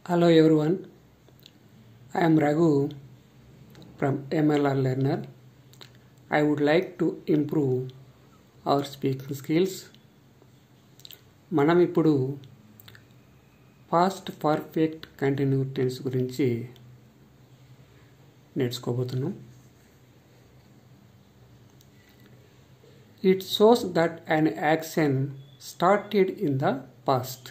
Hello everyone, I am Raghu from MLR Learner. I would like to improve our speaking skills. మనం ఇప్పుడు past perfect continuous tense గురించి నేర్చుకోబోతున్నాం it shows that an action started in the past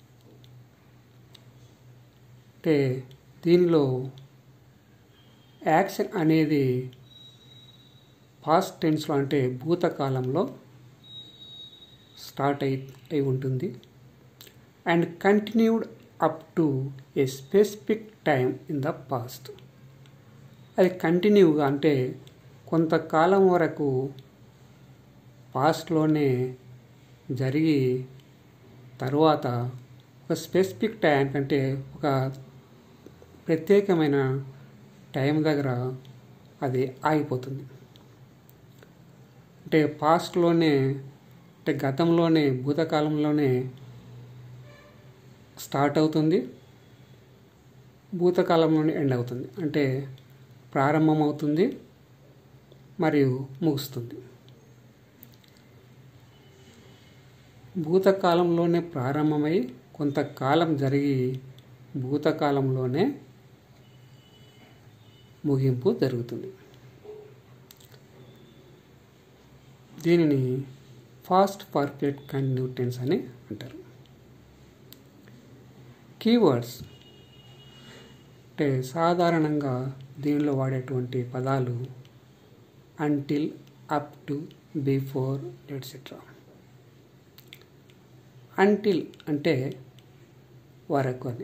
అంటే దీనిలో action అనేది past టెన్స్లో అంటే భూతకాలంలో start అయి అయి ఉంటుంది and continued up to a specific time in the past అది కంటిన్యూగా అంటే కొంతకాలం వరకు పాస్ట్లోనే జరిగి తర్వాత ఒక స్పెసిఫిక్ టైం కంటే ఒక ప్రత్యేకమైన టైం దగ్గర అది ఆగిపోతుంది అంటే పాస్ట్లోనే అంటే గతంలోనే భూతకాలంలోనే స్టార్ట్ అవుతుంది భూతకాలంలోనే ఎండ్ అవుతుంది అంటే ప్రారంభం అవుతుంది మరియు ముగుస్తుంది భూతకాలంలోనే ప్రారంభమై కొంతకాలం జరిగి భూతకాలంలోనే ముగింపు జరుగుతుంది దీనిని ఫాస్ట్ పర్ఫెక్ట్ కంటిన్యూ టెన్స్ అని అంటారు కీవర్డ్స్ అంటే సాధారణంగా దీనిలో వాడేటువంటి పదాలు until up to before etcetera until అంటే వరకు అని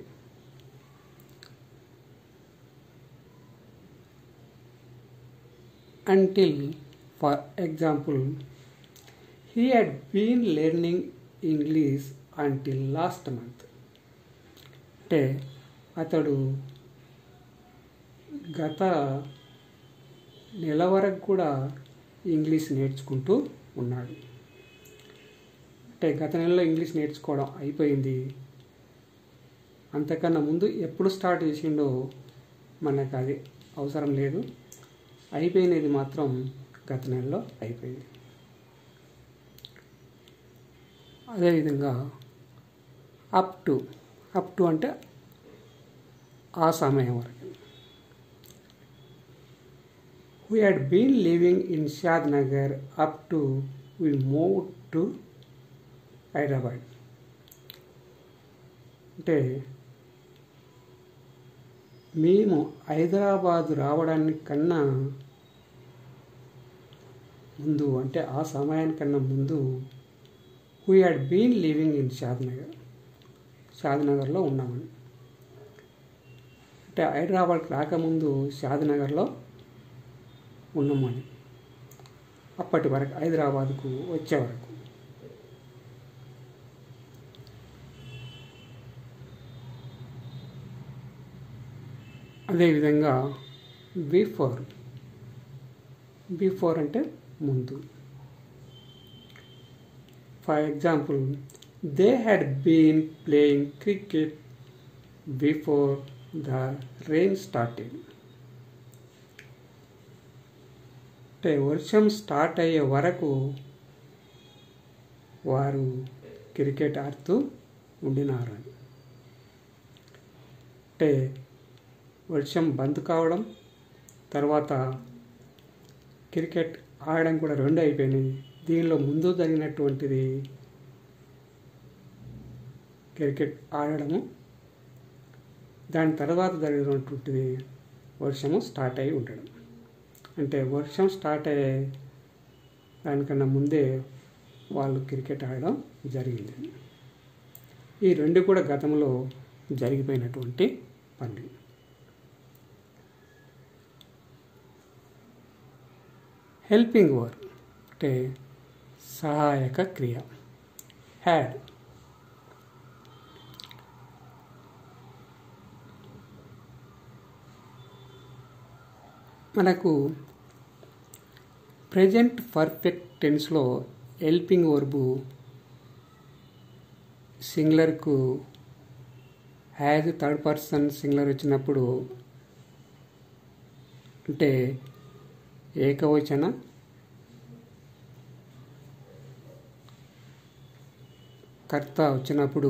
until for example he had been learning English until last month అంటే అతడు గత నెల వరకు కూడా ఇంగ్లీష్ నేర్చుకుంటూ ఉన్నాడు అంటే గత నెలలో ఇంగ్లీష్ నేర్చుకోవడం అయిపోయింది అంతకన్నా ముందు ఎప్పుడు స్టార్ట్ చేసిండో మనకు అది అవసరం లేదు అయిపోయినది మాత్రం గత నెలలో అయిపోయింది అదేవిధంగా అప్ టు అప్ టు అంటే ఆ సమయం వరకు we had been living in Shad Nagar up to we move to Hyderabad అంటే మేము హైదరాబాద్ రావడానికి కన్నా ముందు అంటే ఆ సమయానికన్నా ముందు we had been living in Shadnagar షాద్నగర్లో ఉన్నామని అంటే హైదరాబాద్కి రాకముందు షాద్నగర్లో ఉన్నామని అప్పటి వరకు హైదరాబాద్కు వచ్చే వరకు అదేవిధంగా బిఫోర్ బిఫోర్ అంటే ముందు for example they had been playing cricket before the rain started అంటే వర్షం స్టార్ట్ అయ్యే వరకు వారు క్రికెట్ ఆడుతూ ఉండినారు అంటే వర్షం బంద్ కావడం తర్వాత క్రికెట్ ఆడడం కూడా రెండు అయిపోయినాయి దీనిలో ముందు జరిగినటువంటిది క్రికెట్ ఆడడము దాని తర్వాత జరిగినటువంటిది వర్షము స్టార్ట్ అయి ఉండడం అంటే వర్షం స్టార్ట్ అయ్యే దానికన్నా ముందే వాళ్ళు క్రికెట్ ఆడడం జరిగింది ఈ రెండు కూడా గతంలో జరిగిపోయినటువంటి పనులు హెల్పింగ్ వర్క్ అంటే సహాయక క్రియ హ్యాడ్ మనకు ప్రజెంట్ పర్ఫెక్ట్ టెన్స్లో హెల్పింగ్ వర్బు సింగులర్కు హ్యాజ్ థర్డ్ పర్సన్ సింగులర్ వచ్చినప్పుడు అంటే ఏకవచన కర్త వచ్చినప్పుడు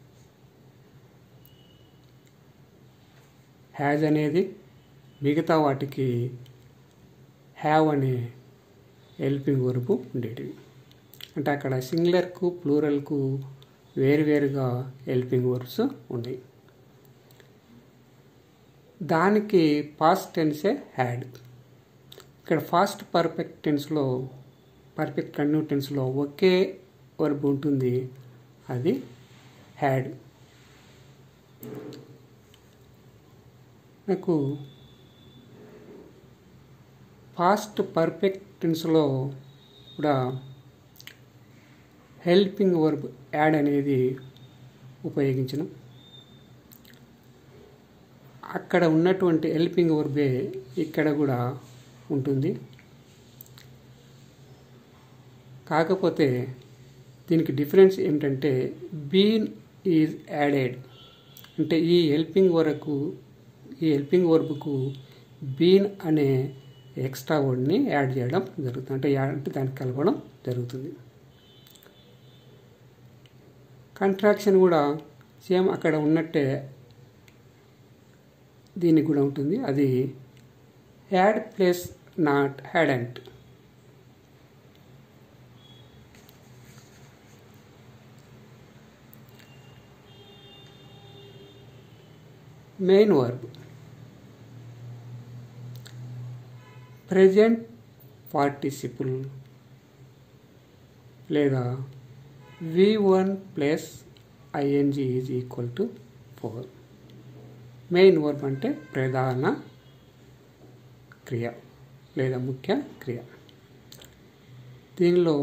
హ్యాజ్ అనేది మిగతా వాటికి హ్యావ్ అనే హెల్పింగ్ వర్బు ఉండేటివి అంటే అక్కడ సింగులర్కు ప్లూరల్కు వేరువేరుగా హెల్పింగ్ వర్బ్స్ ఉన్నాయి దానికి పాస్ట్ టెన్సే హ్యాడ్ ఇక్కడ ఫాస్ట్ పర్ఫెక్ట్ టెన్స్లో పర్ఫెక్ట్ కన్యూ టెన్స్లో ఒకే వర్బ్ ఉంటుంది అది హ్యాడ్ నాకు పాస్ట్ పర్ఫెక్ట్ టెన్స్లో కూడా హెల్పింగ్ వర్బ్ యాడ్ అనేది ఉపయోగించడం అక్కడ ఉన్నటువంటి హెల్పింగ్ వర్బే ఇక్కడ కూడా ఉంటుంది కాకపోతే దీనికి డిఫరెన్స్ ఏమిటంటే బీన్ ఈజ్ యాడెడ్ అంటే ఈ హెల్పింగ్ వరకు ఈ హెల్పింగ్ వర్బ్కు బీన్ అనే ఎక్స్ట్రా వర్డ్ని యాడ్ చేయడం జరుగుతుంది అంటే యాడ్ అంటే దానికి కలపడం జరుగుతుంది కంట్రాక్షన్ కూడా సేమ్ అక్కడ ఉన్నట్టే దీనికి కూడా ఉంటుంది అది add plus not hadn't main verb present participle లేదా V one plus ING is equal to four main verb అంటే ప్రధాన క్రియ లేదా ముఖ్య క్రియ దీనిలో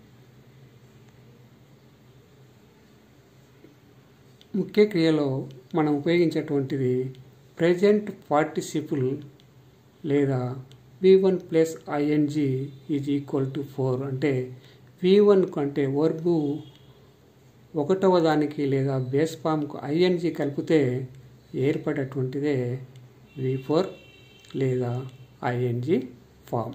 ముఖ్య క్రియలో మనం ఉపయోగించేటువంటిది ప్రజెంట్ పార్టిసిపుల్ లేదా V one plus ING is equal to four అంటే వి వన్కు అంటే వర్బు ఒకటవ దానికి లేదా బేస్ ఫామ్కు ఐఎన్జి కలిపితే ఏర్పడేటువంటిదే వి ఫోర్ లేదా ఐఎన్జి ఫామ్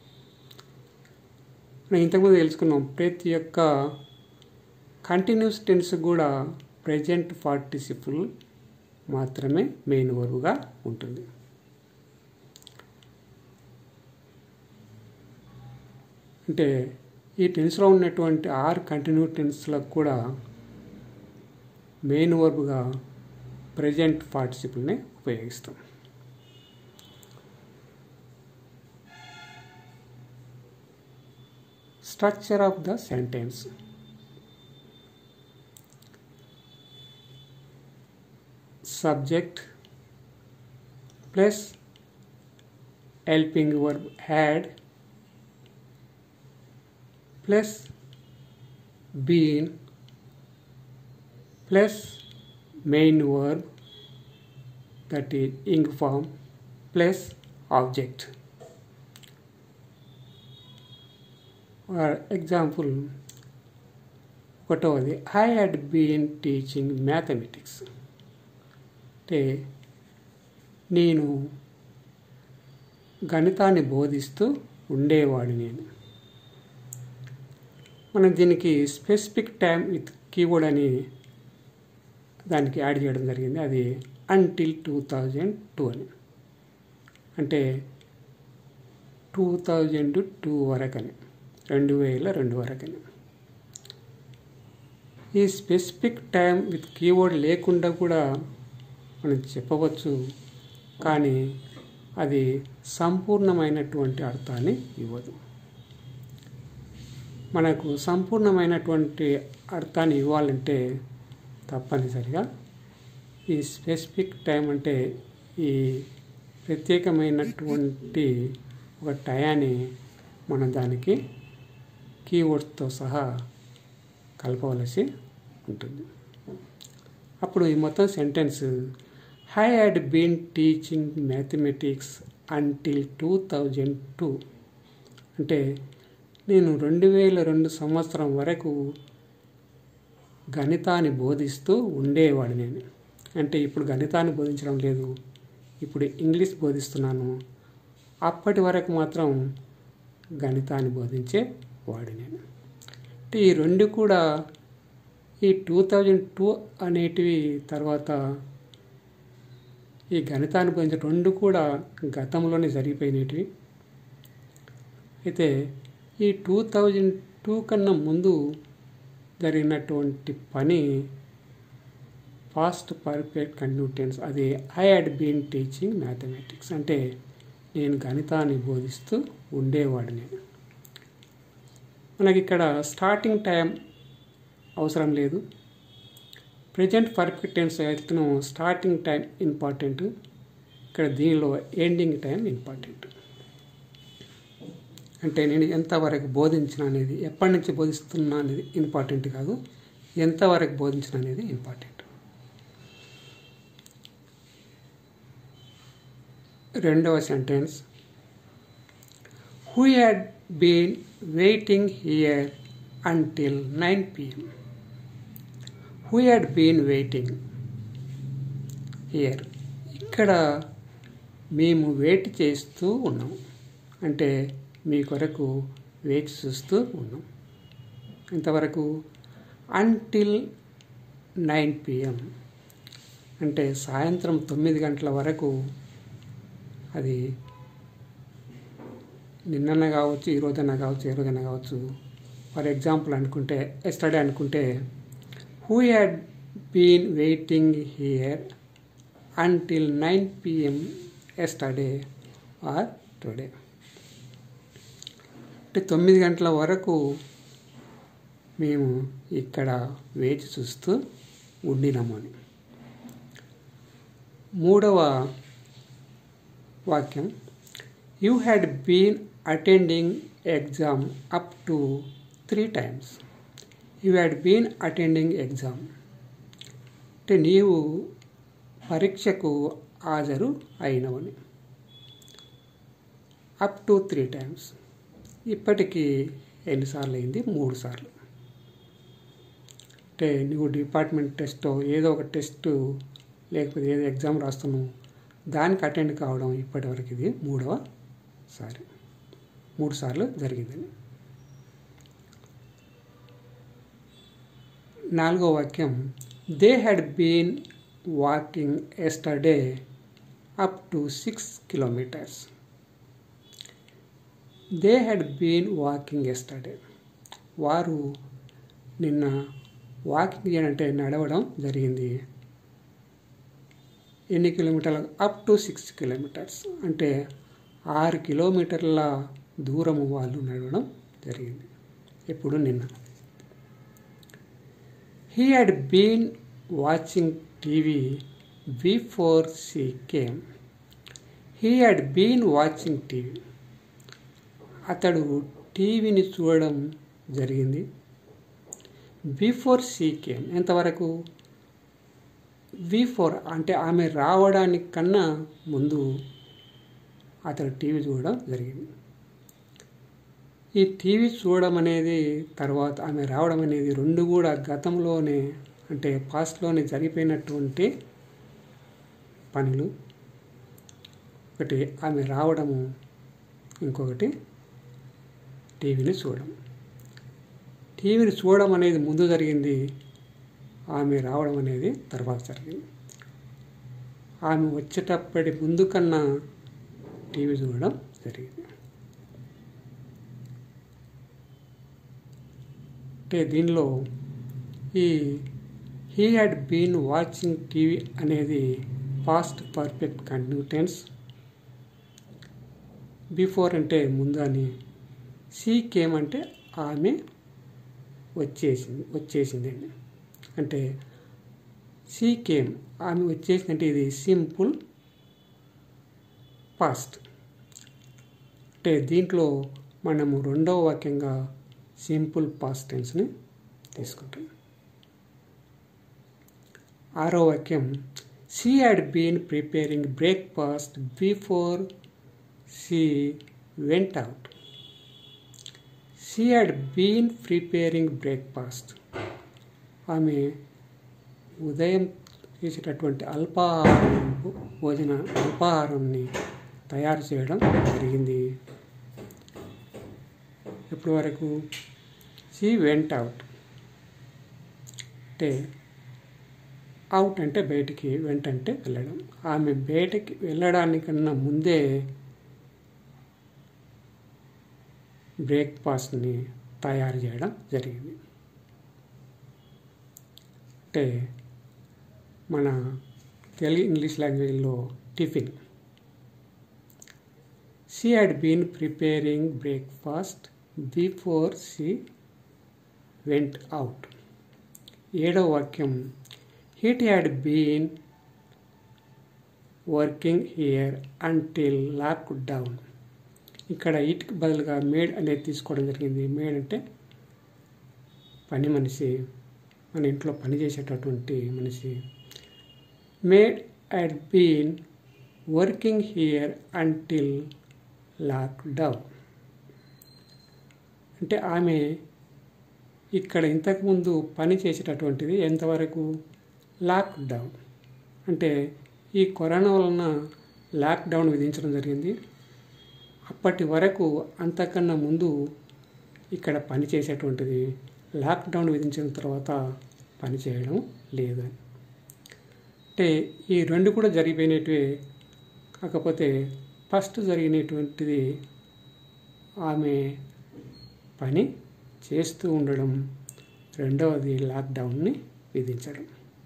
మనం ఇంతకుముందు తెలుసుకున్నాం ప్రతి ఒక్క కంటిన్యూస్ టెన్స్ కూడా ప్రజెంట్ పార్టిసిపుల్ మాత్రమే మెయిన్ వర్బ్గా ఉంటుంది అంటే ఈ టెన్స్లో ఉన్నటువంటి ఆరు కంటిన్యూ టెన్స్లకు కూడా మెయిన్ వర్బ్గా ప్రజెంట్ పార్టిసిపుల్ని ఉపయోగిస్తాం structure of the sentence subject plus helping verb had plus been plus main verb that is ing form plus object for example ఒకటవది I had been teaching mathematics అంటే నేను గణితాన్ని బోధిస్తూ ఉండేవాడు నేను మనం దీనికి స్పెసిఫిక్ టైం విత్ కీబోర్డ్ అని దానికి యాడ్ చేయడం జరిగింది అది అంటిల్ టూ థౌజండ్ టూ అని అంటే టూ థౌజండ్ టూ వరకని రెండు వేల రెండు వరకని ఈ స్పెసిఫిక్ టైం విత్ కీబోర్డ్ లేకుండా కూడా మనం చెప్పవచ్చు కానీ అది సంపూర్ణమైనటువంటి అర్థాన్ని ఇవ్వదు మనకు సంపూర్ణమైనటువంటి అర్థాన్ని ఇవ్వాలంటే తప్పనిసరిగా ఈ స్పెసిఫిక్ టైం అంటే ఈ ప్రత్యేకమైనటువంటి ఒక టయాన్ని మనం దానికి కీవర్డ్స్తో సహా కలపవలసి ఉంటుంది అప్పుడు ఈ మొత్తం sentence I had been teaching mathematics until two thousand two అంటే నేను రెండు వేల రెండు సంవత్సరం వరకు గణితాన్ని బోధిస్తూ ఉండేవాడు నేను అంటే ఇప్పుడు గణితాన్ని బోధించడం లేదు ఇప్పుడు ఇంగ్లీష్ బోధిస్తున్నాను అప్పటి వరకు మాత్రం గణితాన్ని బోధించే వాడు నేను అంటే ఈ రెండు కూడా ఈ టూ థౌజండ్ టూ అనేటివి తర్వాత ఈ గణితాన్ని బోధించే రెండు కూడా గతంలోనే జరిగిపోయినవి అయితే ఈ టూ థౌజండ్ టూ కన్నా ముందు జరిగినటువంటి పని ఫాస్ట్ పర్ఫెక్ట్ కంటిన్యూటెన్స్ అది I had been teaching mathematics అంటే నేను గణితాన్ని బోధిస్తూ ఉండేవాడు నేను మనకి ఇక్కడ స్టార్టింగ్ టైం అవసరం లేదు ప్రజెంట్ పర్ఫెక్ట్ టెన్స్ అయితే స్టార్టింగ్ టైం ఇంపార్టెంట్ ఇక్కడ దీనిలో ఎండింగ్ టైం ఇంపార్టెంట్ అంటే నేను ఎంతవరకు బోధించిన అనేది ఎప్పటి నుంచి బోధిస్తున్నా అనేది ఇంపార్టెంట్ కాదు ఎంతవరకు బోధించిన అనేది ఇంపార్టెంట్ రెండవ sentence who had been waiting here until nine PM who had been waiting here ఇక్కడ మేము వెయిట్ చేస్తూ ఉన్నాం అంటే మీ కొరకు వేచి చూస్తూ ఉన్నాం ఇంతవరకు అంటిల్ నైన్ పిఎం అంటే సాయంత్రం తొమ్మిది గంటల వరకు అది నిన్న కావచ్చు ఈ రోజైనా కావచ్చు ఏ రోజైనా కావచ్చు ఫర్ ఎగ్జాంపుల్ అనుకుంటే ఎస్టర్డే అనుకుంటే who had been waiting here until nine PM yesterday or today అంటే తొమ్మిది గంటల వరకు మేము ఇక్కడ వేచి చూస్తూ ఉండినామని మూడవ వాక్యం you had been attending exam up to three times you had been attending exam అంటే నీవు పరీక్షకు హాజరు అయినవని అప్ టు త్రీ టైమ్స్ ఇప్పటికీ ఎన్నిసార్లు అయింది మూడు సార్లు అంటే నువ్వు డిపార్ట్మెంట్ టెస్ట్ ఏదో ఒక టెస్ట్ లేకపోతే ఏదో ఎగ్జామ్ రాస్తున్నావు దానికి అటెండ్ కావడం ఇప్పటివరకు ఇది మూడవ సారి మూడు సార్లు జరిగిందని నాలుగో వాక్యం they had been walking yesterday up to six kilometres they had been walking yesterday వారు నిన్న వాకింగ్ చేయడంటే నడవడం జరిగింది ఎన్ని కిలోమీటర్ల అప్ టు సిక్స్ కిలోమీటర్స్ అంటే ఆరు కిలోమీటర్ల దూరము వాళ్ళు నడవడం జరిగింది ఎప్పుడు నిన్న he had been watching TV before she came he had been watching TV అతడు టీవీని చూడడం జరిగింది బిఫోర్ సీ కేమ్ ఎంతవరకు బిఫోర్ అంటే ఆమె రావడానికి కన్నా ముందు అతడు టీవీ చూడడం జరిగింది ఈ టీవీ చూడడం అనేది తర్వాత ఆమె రావడం అనేది రెండు కూడా గతంలోనే అంటే పాస్ట్లోనే జరిగిపోయినటువంటి పనులు ఒకటి ఆమె రావడము ఇంకొకటి టీవీని చూడడం టీవీని చూడడం అనేది ముందు జరిగింది ఆమె రావడం అనేది తర్వాత జరిగింది ఆమె వచ్చేటప్పటి ముందు కన్నా టీవీ చూడడం జరిగింది అంటే దీనిలో ఈ he had been watching TV అనేది పాస్ట్ పర్ఫెక్ట్ కంటిన్యూటెన్స్ బిఫోర్ అంటే ముందు అని సీ కేమ్ అంటే ఆమె వచ్చేసింది వచ్చేసిందండి అంటే సీ కేమ్ ఆమె వచ్చేసిందంటే ఇది సింపుల్ పాస్ట్ అంటే దీంట్లో మనము రెండవ వాక్యంగా సింపుల్ పాస్ట్ టెన్స్ని తీసుకుంటాం ఆరో వాక్యం she had been preparing breakfast before she went out she had been preparing breakfast ఆమె ఉదయం చేసేటటువంటి అల్పాహారం భోజన అల్పాహారంని తయారు చేయడం జరిగింది ఇప్పటి వరకు షీ వెంట్ అవుట్ అంటే అవుట్ అంటే బయటికి వెంట అంటే వెళ్ళడం ఆమె బయటికి వెళ్ళడానికన్నా ముందే బ్రేక్ఫాస్ట్ని తయారు చేయడం జరిగింది అంటే మన తెలుగు ఇంగ్లీష్ లాంగ్వేజ్లో tiffin she had been preparing breakfast before she went out ఏడవ వాక్యం it had been working here until lockdown ఇక్కడ ఇటుకి బదులుగా మేడ్ అనేది తీసుకోవడం జరిగింది మేడ్ అంటే పని మనిషి మన ఇంట్లో పని చేసేటటువంటి మనిషి maid had been working here until lockdown అంటే ఆమె ఇక్కడ ఇంతకుముందు పని చేసేటటువంటిది ఎంతవరకు లాక్డౌన్ అంటే ఈ కరోనా వలన లాక్డౌన్ విధించడం జరిగింది అప్పటి వరకు అంతకన్నా ముందు ఇక్కడ పని చేసేటువంటిది లాక్డౌన్ విధించిన తర్వాత పని చేయడం లేదు అంటే ఈ రెండు కూడా జరిగిపోయినటివే కాకపోతే ఫస్ట్ జరిగినటువంటిది ఆమె పని చేస్తూ ఉండడం రెండవది లాక్డౌన్ని విధించడం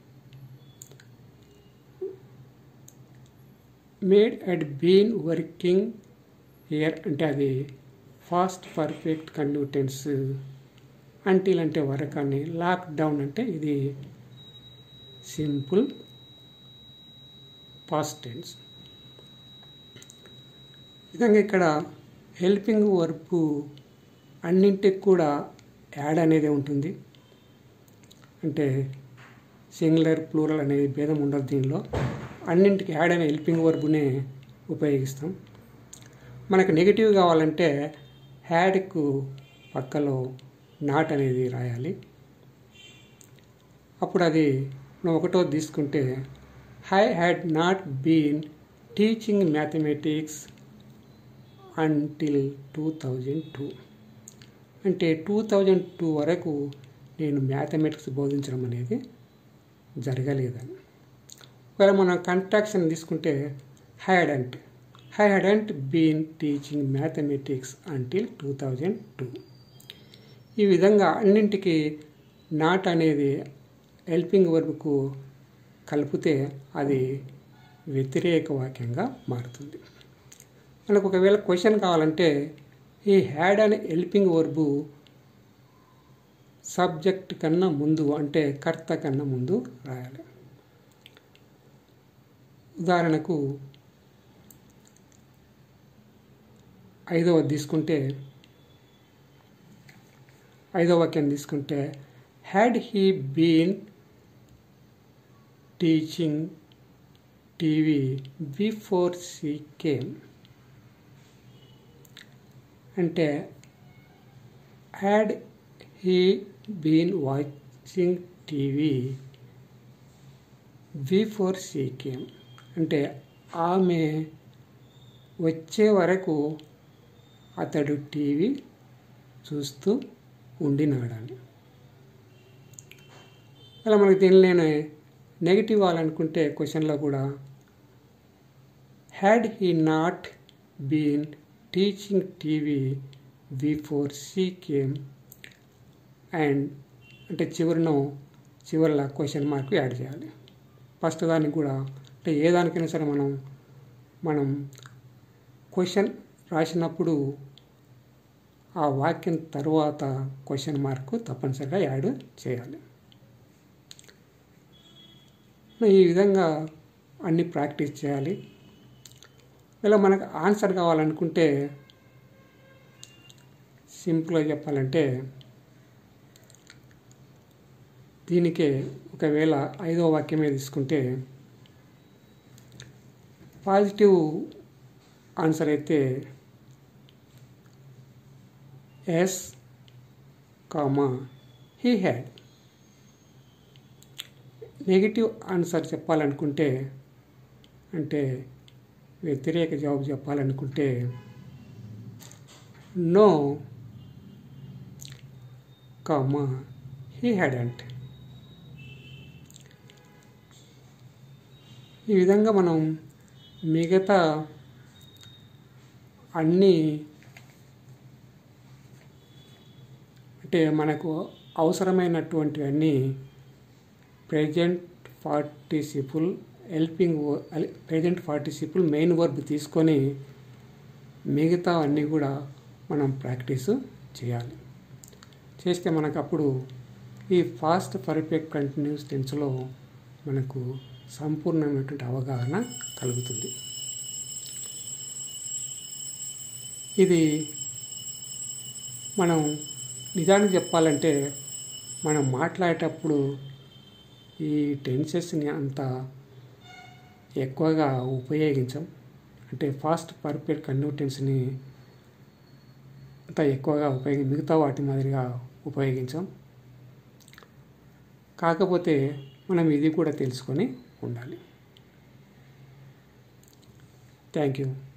maid had been working here అంటే అది ఫాస్ట్ పర్ఫెక్ట్ కండ్యూటెన్స్ అంటిల్ అంటే వరకు అని లాక్డౌన్ అంటే ఇది సింపుల్ పాస్ట్ టెన్స్ విధంగా ఇక్కడ హెల్పింగ్ వర్క్ అన్నింటికి కూడా యాడ్ అనేది ఉంటుంది అంటే సింగులర్ ప్లూరల్ అనేది భేదం ఉండదు దీనిలో అన్నింటికి యాడ్ అనే హెల్పింగ్ వర్బ్నే ఉపయోగిస్తాం మనకు నెగిటివ్ కావాలంటే హ్యాడ్కు పక్కలో నాట్ అనేది రాయాలి అప్పుడు అది మనం ఒకటో తీసుకుంటే I had not been teaching mathematics until two thousand two అంటే టూ థౌజండ్ టూ వరకు నేను మ్యాథమెటిక్స్ బోధించడం అనేది జరగలేదని ఒకవేళ మనం కంట్రాక్షన్ తీసుకుంటే hadn't I hadn't been teaching mathematics until two thousand two ఈ విధంగా అన్నింటికి నాట్ అనేది హెల్పింగ్ వర్బ్కు కలిపితే అది వ్యతిరేక వాక్యంగా మారుతుంది మనకు ఒకవేళ క్వశ్చన్ కావాలంటే ఈ హ్యాడ్ అనే హెల్పింగ్ వర్బు సబ్జెక్ట్ కన్నా ముందు అంటే కర్త కన్నా ముందు రాయాలి ఉదాహరణకు ఐదవ తీసుకుంటే ఐదవ వాక్యం తీసుకుంటే had he been teaching TV before she came అంటే had he been watching TV before she came అంటే ఆమె వచ్చే వరకు అతడు టీవీ చూస్తూ ఉండినాడని అలా మనకి దీనిలోనే నెగిటివ్ అవ్వాలనుకుంటే క్వశ్చన్లో కూడా had he not been teaching TV before she came and అంటే చివరిన చివరిలో క్వశ్చన్ మార్క్ యాడ్ చేయాలి ఫస్ట్ దానికి కూడా అంటే ఏ దానికైనా సరే మనం మనం క్వశ్చన్ రాసినప్పుడు ఆ వాక్యం తర్వాత క్వశ్చన్ మార్క్ తప్పనిసరిగా యాడ్ చేయాలి ఈ విధంగా అన్ని ప్రాక్టీస్ చేయాలి ఇలా మనకు ఆన్సర్ కావాలనుకుంటే సింపుల్గా చెప్పాలంటే దీనికే ఒకవేళ ఐదో వాక్యమే తీసుకుంటే పాజిటివ్ ఆన్సర్ అయితే yes comma he had negative answer చెప్పాలనుకుంటే అంటే వ్యతిరేక జవాబు చెప్పాలనుకుంటే నో కామా హీ హ్యాడెంట్ ఈ విధంగా మనం మిగతా అన్నీ అంటే మనకు అవసరమైనటువంటివన్నీ present participle helping present participle main verb తీసుకొని మిగతా అన్నీ కూడా మనం ప్రాక్టీస్ చేయాలి చేస్తే మనకు అప్పుడు ఈ ఫాస్ట్ పర్ఫెక్ట్ కంటిన్యూస్ టెన్స్లో మనకు సంపూర్ణమైనటువంటి అవగాహన కలుగుతుంది ఇది మనం నిజానికి చెప్పాలంటే మనం మాట్లాడేటప్పుడు ఈ టెన్సెస్ని అంత ఎక్కువగా ఉపయోగించం అంటే ఫాస్ట్ పర్ఫెక్ట్ కన్యూటెన్స్ని అంత ఎక్కువగా ఉపయోగి మిగతా వాటి మాదిరిగా ఉపయోగించాం కాకపోతే మనం ఇది కూడా తెలుసుకొని ఉండాలి థ్యాంక్ యూ